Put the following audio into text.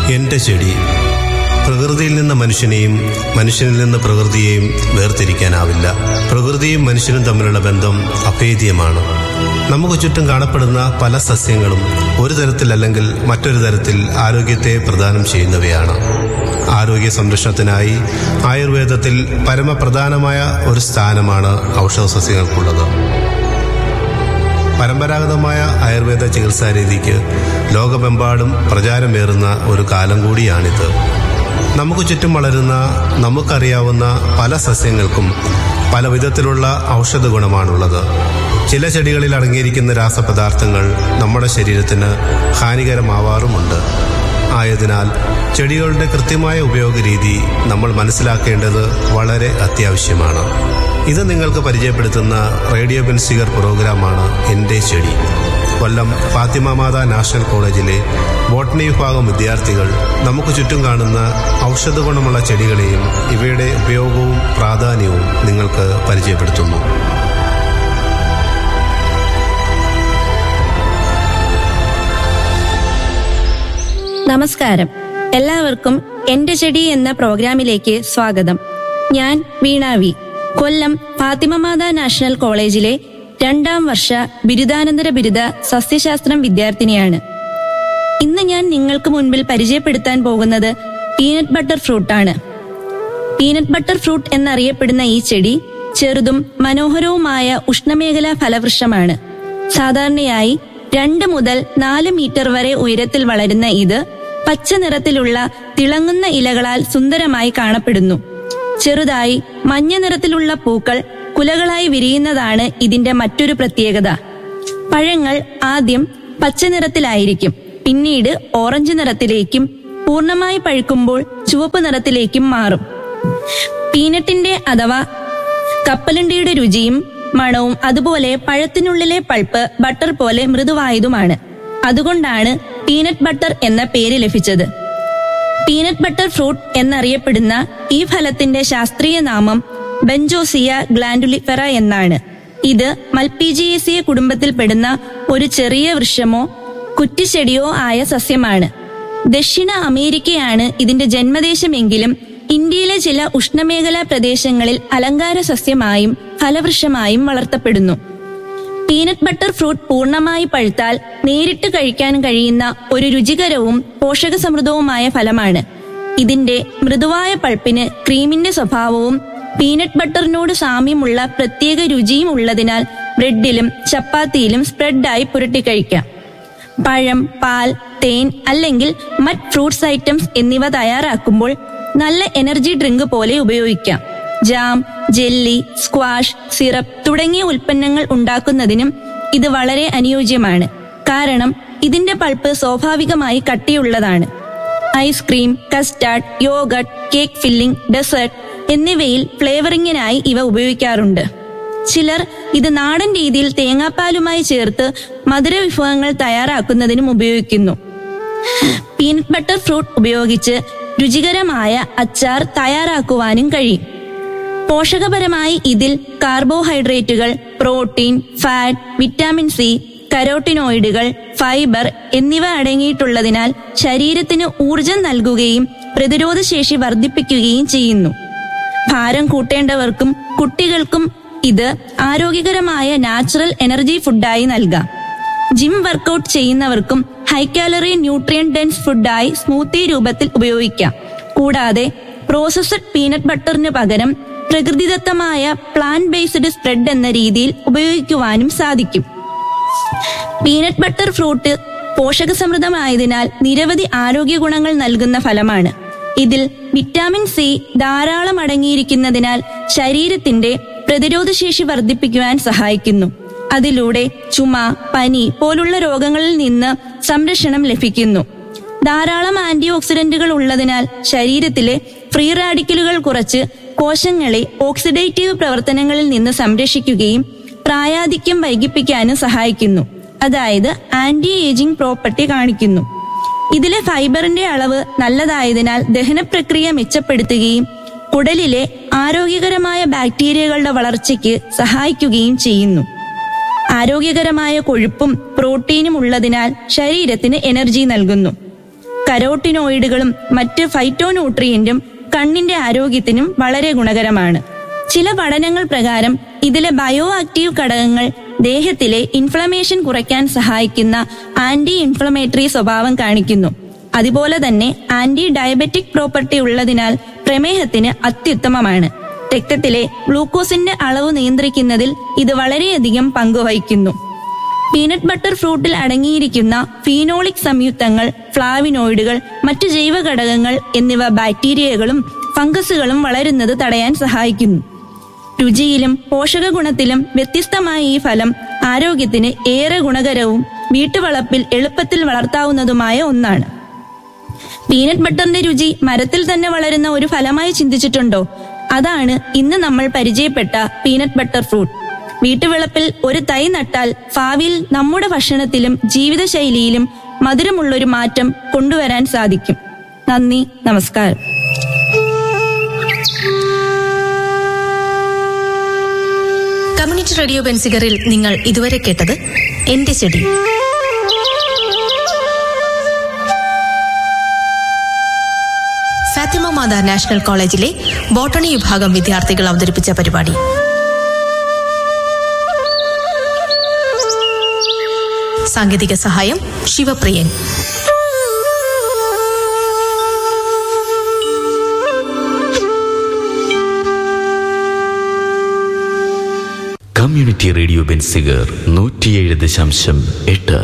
എന്റെ ചെടി പ്രകൃതിയിൽ നിന്ന് മനുഷ്യനെയും മനുഷ്യനിൽ നിന്ന് പ്രകൃതിയെയും വേർതിരിക്കാനാവില്ല പ്രകൃതിയും മനുഷ്യനും തമ്മിലുള്ള ബന്ധം അഭേദ്യമാണ് നമുക്ക് ചുറ്റും കാണപ്പെടുന്ന പല സസ്യങ്ങളും ഒരു തരത്തിലല്ലെങ്കിൽ മറ്റൊരു തരത്തിൽ ആരോഗ്യത്തെ പ്രദാനം ചെയ്യുന്നവയാണ് ആരോഗ്യ സംരക്ഷണത്തിനായി ആയുർവേദത്തിൽ പരമപ്രധാനമായ ഒരു സ്ഥാനമാണ് ഔഷധ സസ്യങ്ങൾക്കുള്ളത് പരമ്പരാഗതമായ ആയുർവേദ ചികിത്സാ രീതിക്ക് ലോകമെമ്പാടും പ്രചാരമേറുന്ന ഒരു കാലം കൂടിയാണിത് നമുക്ക് ചുറ്റും വളരുന്ന നമുക്കറിയാവുന്ന പല സസ്യങ്ങൾക്കും പല വിധത്തിലുള്ള ഔഷധ ഗുണമാണുള്ളത് ചില ചെടികളിൽ അടങ്ങിയിരിക്കുന്ന രാസപദാർത്ഥങ്ങൾ നമ്മുടെ ശരീരത്തിന് ഹാനികരമാവാറുമുണ്ട് ആയതിനാൽ ചെടികളുടെ കൃത്യമായ ഉപയോഗ രീതി നമ്മൾ മനസ്സിലാക്കേണ്ടത് വളരെ അത്യാവശ്യമാണ് ഇത് നിങ്ങൾക്ക് പരിചയപ്പെടുത്തുന്ന റേഡിയോ ബെൻസിഗർ പ്രോഗ്രാമാണ് എൻ്റെ ചെടി കൊല്ലം ഫാത്തിമ മാതാ നാഷണൽ കോളേജിലെ ബോട്ടണി വിഭാഗം വിദ്യാർത്ഥികൾ നമുക്ക് ചുറ്റും കാണുന്ന ഔഷധ ഗുണമുള്ള ചെടികളെയും ഇവയുടെ ഉപയോഗവും പ്രാധാന്യവും നിങ്ങൾക്ക് പരിചയപ്പെടുത്തുന്നു നമസ്കാരം എല്ലാവർക്കും എന്റെ ചെടി എന്ന പ്രോഗ്രാമിലേക്ക് സ്വാഗതം ഞാൻ വീണ വി കൊല്ലം ഫാത്തിമമാത നാഷണൽ കോളേജിലെ രണ്ടാം വർഷ ബിരുദാനന്തര ബിരുദ സസ്യശാസ്ത്രം വിദ്യാർത്ഥിനിയാണ് ഇന്ന് ഞാൻ നിങ്ങൾക്ക് മുൻപിൽ പരിചയപ്പെടുത്താൻ പോകുന്നത് പീനട്ട് ബട്ടർ ഫ്രൂട്ടാണ് പീനട്ട് ബട്ടർ ഫ്രൂട്ട് എന്നറിയപ്പെടുന്ന ഈ ചെടി ചെറുതും മനോഹരവുമായ ഉഷ്ണമേഖലാ ഫലവൃക്ഷമാണ് സാധാരണയായി രണ്ട് മുതൽ നാല് മീറ്റർ വരെ ഉയരത്തിൽ വളരുന്ന ഇത് പച്ച നിറത്തിലുള്ള തിളങ്ങുന്ന ഇലകളാൽ സുന്ദരമായി കാണപ്പെടുന്നു ചെറുതായി മഞ്ഞ നിറത്തിലുള്ള പൂക്കൾ കുലകളായി വിരിയുന്നതാണ് ഇതിന്റെ മറ്റൊരു പ്രത്യേകത പഴങ്ങൾ ആദ്യം പച്ച നിറത്തിലായിരിക്കും പിന്നീട് ഓറഞ്ച് നിറത്തിലേക്കും പൂർണ്ണമായി പഴുക്കുമ്പോൾ ചുവപ്പ് നിറത്തിലേക്കും മാറും പീനട്ടിന്റെ അഥവാ കപ്പലണ്ടിയുടെ രുചിയും മണവും അതുപോലെ പഴത്തിനുള്ളിലെ പൾപ്പ് ബട്ടർ പോലെ മൃദുവായതുമാണ് അതുകൊണ്ടാണ് പീനട്ട് ബട്ടർ എന്ന പേര് ലഭിച്ചത് പീനട്ട് ബട്ടർ ഫ്രൂട്ട് എന്നറിയപ്പെടുന്ന ഈ ഫലത്തിന്റെ ശാസ്ത്രീയ നാമം ബെഞ്ചോസിയ ഗ്ലാൻഡുലിഫെറ എന്നാണ് ഇത് മൽപീജിയേസിയ കുടുംബത്തിൽപ്പെടുന്ന ഒരു ചെറിയ വൃക്ഷമോ കുറ്റിച്ചെടിയോ ആയ സസ്യമാണ് ദക്ഷിണ അമേരിക്കയാണ് ഇതിന്റെ ജന്മദേശമെങ്കിലും ഇന്ത്യയിലെ ചില ഉഷ്ണമേഖലാ പ്രദേശങ്ങളിൽ അലങ്കാര സസ്യമായും ഫലവൃക്ഷമായും വളർത്തപ്പെടുന്നു പീനട്ട് ബട്ടർ ഫ്രൂട്ട് പൂർണ്ണമായി പഴുത്താൽ നേരിട്ട് കഴിക്കാൻ കഴിയുന്ന ഒരു രുചികരവും പോഷകസമൃദ്ധവുമായ ഫലമാണ് ഇതിന്റെ മൃദുവായ പൾപ്പിന് ക്രീമിന്റെ സ്വഭാവവും പീനട്ട് ബട്ടറിനോട് സാമ്യമുള്ള പ്രത്യേക രുചിയും ഉള്ളതിനാൽ ബ്രെഡിലും ചപ്പാത്തിയിലും സ്പ്രെഡായി പുരട്ടി കഴിക്കാം പഴം പാൽ തേൻ അല്ലെങ്കിൽ മറ്റ് ഫ്രൂട്ട്സ് ഐറ്റംസ് എന്നിവ തയ്യാറാക്കുമ്പോൾ നല്ല എനർജി ഡ്രിങ്ക് പോലെ ഉപയോഗിക്കാം ജാം ജെല്ലി സ്ക്വാഷ് സിറപ്പ് തുടങ്ങിയ ഉൽപ്പന്നങ്ങൾ ഉണ്ടാക്കുന്നതിനും ഇത് വളരെ അനുയോജ്യമാണ് കാരണം ഇതിന്റെ പൾപ്പ് സ്വാഭാവികമായി കട്ടിയുള്ളതാണ് ice cream custard yogurt cake filling dessert എന്നിവയിൽ ഫ്ലേവറിങ്ങിനായി ഇവ ഉപയോഗിക്കാറുണ്ട് ചിലർ ഇത് നാടൻ രീതിയിൽ തേങ്ങാപ്പാലുമായി ചേർത്ത് മധുര വിഭവങ്ങൾ തയ്യാറാക്കുന്നതിനും ഉപയോഗിക്കുന്നു പീനട്ട് ബട്ടർ ഫ്രൂട്ട് ഉപയോഗിച്ച് രുചികരമായ അച്ചാർ തയ്യാറാക്കുവാനും കഴിയും പോഷകപരമായി ഇതിൽ കാർബോഹൈഡ്രേറ്റുകൾ പ്രോട്ടീൻ ഫാറ്റ് വിറ്റാമിൻ സി കരോട്ടിനോയിഡുകൾ ഫൈബർ എന്നിവ അടങ്ങിയിട്ടുള്ളതിനാൽ ശരീരത്തിന് ഊർജം നൽകുകയും പ്രതിരോധശേഷി വർദ്ധിപ്പിക്കുകയും ചെയ്യുന്നു ഭാരം കൂട്ടേണ്ടവർക്കും കുട്ടികൾക്കും ഇത് ആരോഗ്യകരമായ നാച്ചുറൽ എനർജി ഫുഡായി നൽകാം ജിം വർക്കൗട്ട് ചെയ്യുന്നവർക്കും ഹൈ കാലറി ന്യൂട്രിയൻ ഡെൻസ് ഫുഡായി സ്മൂത്തി രൂപത്തിൽ ഉപയോഗിക്കാം കൂടാതെ പ്രോസസ്ഡ് പീനട്ട് ബട്ടറിന് പകരം പ്രകൃതിദത്തമായ പ്ലാന്റ് ബേസ്ഡ് സ്പ്രെഡ് എന്ന രീതിയിൽ ഉപയോഗിക്കുവാനും സാധിക്കും പീനട്ട് ബട്ടർ ഫ്രൂട്ട് പോഷകസമൃദ്ധമായതിനാൽ നിരവധി ആരോഗ്യ ഗുണങ്ങൾ നൽകുന്ന ഫലമാണ് ഇതിൽ വിറ്റാമിൻ സി ധാരാളം അടങ്ങിയിരിക്കുന്നതിനാൽ ശരീരത്തിന്റെ പ്രതിരോധശേഷി വർദ്ധിപ്പിക്കുവാൻ സഹായിക്കുന്നു അതിലൂടെ ചുമ പനി പോലുള്ള രോഗങ്ങളിൽ നിന്ന് സംരക്ഷണം ലഭിക്കുന്നു ധാരാളം ആന്റി ഓക്സിഡന്റുകൾ ഉള്ളതിനാൽ ശരീരത്തിലെ ഫ്രീ റാഡിക്കലുകൾ കുറച്ച് കോശങ്ങളെ ഓക്സിഡേറ്റീവ് പ്രവർത്തനങ്ങളിൽ നിന്ന് സംരക്ഷിക്കുകയും പ്രായാധിക്യം വൈകിപ്പിക്കാനും സഹായിക്കുന്നു അതായത് ആന്റി ഏജിംഗ് പ്രോപ്പർട്ടി കാണിക്കുന്നു ഇതിലെ ഫൈബറിന്റെ അളവ് നല്ലതായതിനാൽ ദഹനപ്രക്രിയ മെച്ചപ്പെടുത്തുകയും കുടലിലെ ആരോഗ്യകരമായ ബാക്ടീരിയകളുടെ വളർച്ചയ്ക്ക് സഹായിക്കുകയും ചെയ്യുന്നു ആരോഗ്യകരമായ കൊഴുപ്പും പ്രോട്ടീനും ഉള്ളതിനാൽ ശരീരത്തിന് എനർജി നൽകുന്നു കരോട്ടിനോയിഡുകളും മറ്റ് ഫൈറ്റോന്യൂട്രിയന്റും കണ്ണിന്റെ ആരോഗ്യത്തിനും വളരെ ഗുണകരമാണ് ചില പഠനങ്ങൾ പ്രകാരം ഇതിലെ ബയോ ആക്റ്റീവ് ഘടകങ്ങൾ ദേഹത്തിലെ ഇൻഫ്ലമേഷൻ കുറയ്ക്കാൻ സഹായിക്കുന്ന ആന്റി ഇൻഫ്ലമേറ്ററി സ്വഭാവം കാണിക്കുന്നു അതുപോലെ തന്നെ ആന്റി ഡയബറ്റിക് പ്രോപ്പർട്ടി ഉള്ളതിനാൽ പ്രമേഹത്തിന് അത്യുത്തമമാണ് രക്തത്തിലെ ഗ്ലൂക്കോസിന്റെ അളവ് നിയന്ത്രിക്കുന്നതിൽ ഇത് വളരെയധികം പങ്കുവഹിക്കുന്നു പീനട്ട് ബട്ടർ ഫ്രൂട്ടിൽ അടങ്ങിയിരിക്കുന്ന ഫീനോളിക് സംയുക്തങ്ങൾ ഫ്ലാവിനോയിഡുകൾ മറ്റു ജൈവ ഘടകങ്ങൾ എന്നിവ ബാക്ടീരിയകളും ഫംഗസുകളും വളരുന്നത് തടയാൻ സഹായിക്കുന്നു രുചിയിലും പോഷക ഗുണത്തിലും വ്യത്യസ്തമായ ഈ ഫലം ആരോഗ്യത്തിന് ഏറെ ഗുണകരവും വീട്ടുവളപ്പിൽ എളുപ്പത്തിൽ വളർത്താവുന്നതുമായ ഒന്നാണ് പീനട്ട് ബട്ടറിന്റെ രുചി മരത്തിൽ തന്നെ വളരുന്ന ഒരു ഫലമായി ചിന്തിച്ചിട്ടുണ്ടോ അതാണ് ഇന്ന് നമ്മൾ പരിചയപ്പെട്ട പീനട്ട് ബട്ടർ ഫ്രൂട്ട് വീട്ടുവിളപ്പിൽ ഒരു തൈ നട്ടാൽ ഭാവിയിൽ നമ്മുടെ ഭക്ഷണത്തിലും ജീവിതശൈലിയിലും മധുരമുള്ളൊരു മാറ്റം കൊണ്ടുവരാൻ സാധിക്കും നന്ദി നമസ്കാരം കമ്മ്യൂണിറ്റി റേഡിയോ ബെൻസിഗറിൽ നിങ്ങൾ ഇതുവരെ കേട്ടത് എന്റെ ചെടി ഫാത്തിമ മാതാ നാഷണൽ കോളേജിലെ ബോട്ടണി വിഭാഗം വിദ്യാർത്ഥികൾ അവതരിപ്പിച്ച പരിപാടി സാങ്കേതിക സഹായം ശിവപ്രിയൻ കമ്മ്യൂണിറ്റി റേഡിയോ ബെൻസിഗർ നൂറ്റിയേഴ് ദശാംശം എട്ട്